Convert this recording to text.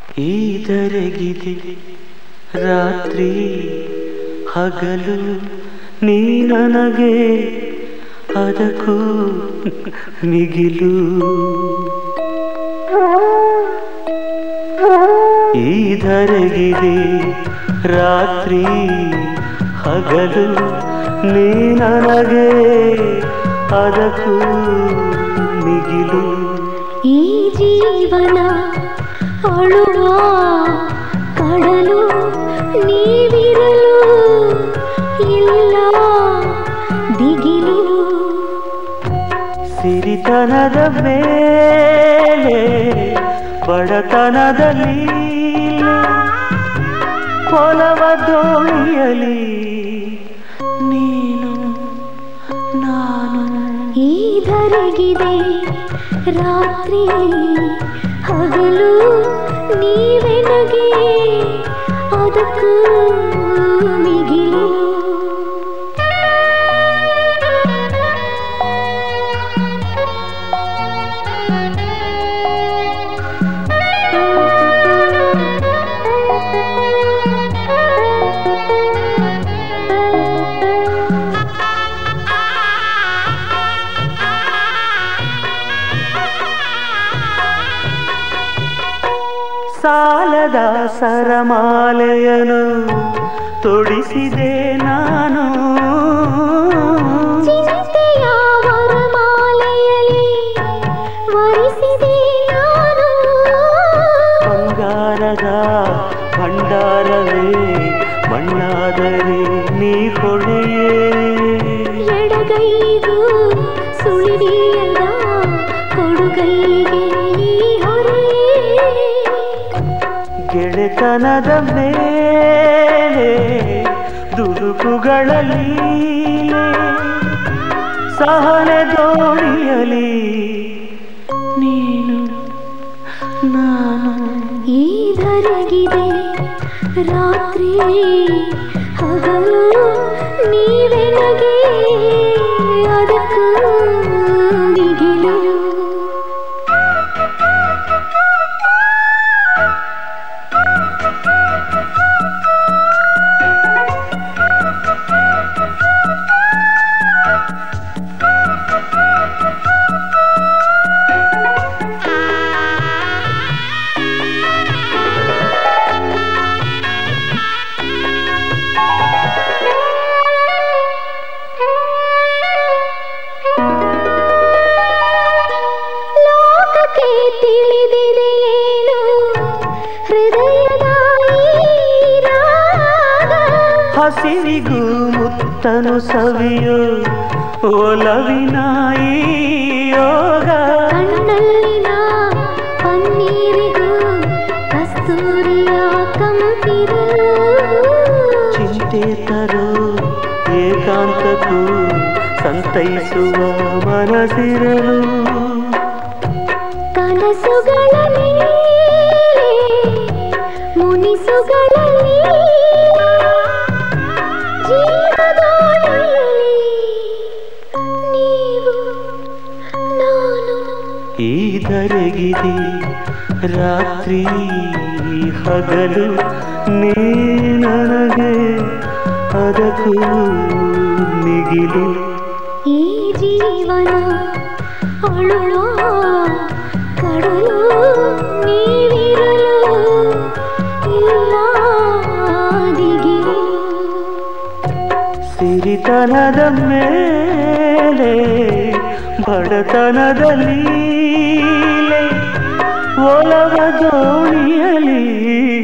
ಈ ಧರೆಗಿದೆ ರಾತ್ರಿ ಹಗಲು ನೀ ನನಗೆ ಅದಕ್ಕೂ ಮಿಗಿಲು ಈ ಧರೆಗಿದೆ ರಾತ್ರಿ ಹಗಲು ನೀ ನನಗೆ ಅದಕ್ಕೂ ಮಿಗಿಲು ಈ ಜೀವನ ಅಳುವ ಕಡಲು ನೀವಿರಲು ಇಲ್ಲ ದಿಗಿಲು ಸಿರಿತನದ ಮೇಲೆ ಬಡತನದಲ್ಲಿ ಹೊಲವ ದೋಣಿಯಲಿ ನೀನು ನಾನು ಈ ಧರೆಗಿದೆ ರಾತ್ರಿ ಹಗಲು ನೀವೆನಗೆ ಅದಕ್ಕೂ ಮಿಗಿಲು ಸಾಲದ ಸರಮಾಲೆಯನು ತೊಡಿಸಿದೆ ನಾನು ಚಿಂತೆಯ ವರಮಾಲೆಯಲ್ಲಿ ವರಿಸಿದೆ ನಾನು ಬಂಗಾರದ ಭಂಡಾರವೇ ಮಣ್ಣಾದರೆ ನೀ ಕೊಡೆಯೇ ಎಡಗೈಗೂ ಸುಳಿವಿಯದ ಕೊಡುಗೈಗೆ ಈ ಹೊರೆ ಗೆಳೆತನದ ಮೇಲೆ ದುಡುಕುಗಳಲ್ಲಿ ಸಹನೆ ದೋಣಿಯಲಿ ನೀನು ನಾನು ಈ ಧರೆಗಿದೆ ರಾತ್ರಿ ಹಗಲು ನೀವೆನಗೆ ಅದಕ್ಕೂ ದಿಗಿಲು ಲೋಕಕ್ಕೆ ತಿಳಿದಿದೆಯೇನು ಹೃದಯದ ಈ ರಾಗ ಹಸಿವಿಗೂ ಮುತ್ತನು ಸವಿಯೋ ಒಲವಿನ ಈ ಯೋಗ ಕಣ್ಣಲ್ಲಿನ ಪನ್ನೀರಿಗೂ ಕಸ್ತೂರಿಯ ಕಂಪಿರಲು ಚಿಂತೆ ತರೋ ಏಕಾಂತಕ್ಕೂ ಸಂತೈಸುವ ಮನಸಿರಲು ಕನಸುಗಳ ಮೇಲೆ ಮುನಿಸುಗಳಲ್ಲಿ ಜೀವದೋಣಿಯಲ್ಲಿ ನೀವು ನಾನು ಈ ಧರೆಗಿದೆ ರಾತ್ರಿ ಹಗಲು ನೀ ನನಗೆ ಅದಕ್ಕೂ ಮಿಗಿಲು ಈ ಜೀವನ ಅಳುವ ಕಡಲು ನೀವಿರಲು ಇಲ್ಲ ದಿಗಿಲು ಸಿರಿತನದ ಮೇಲೆ ಬಡತನದಲ್ಲಿ ಒಲವ ದೋಣಿಯಲಿ